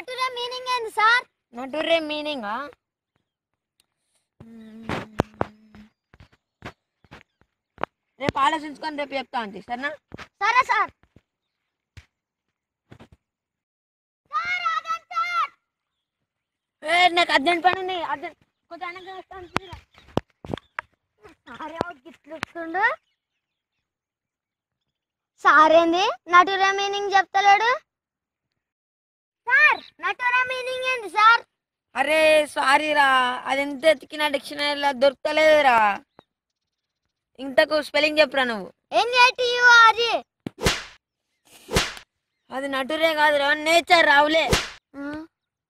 నటురే meaning ఏంది sir నటురే మీనింగా రేపు ఆలోచించుకొని రేపు చెప్తా అంతే సరేనా సరే సార్ సార్, ఆగండి సార్. ఏ నాకు అర్జెంట్ పని ఉంది అర్జెంట్ కొంచెం వెనక్కి వస్తాను చూడురా. సారే గిట్లుండు సారేంది నటురా మీనింగ్ చెప్తలేడు సార్ నటురా మీనింగ్ ఏంది సార్ అరే సారీ రా అది ఎంత ఎతికినా డిక్షనరీలో దొరకలేదురా ఇంతకు స్పెల్లింగ్ చెప్పురా నువ్వు ఎన్ఏటియుఆర్ఈ అది నటురే కాదురా నేచర్ రావులే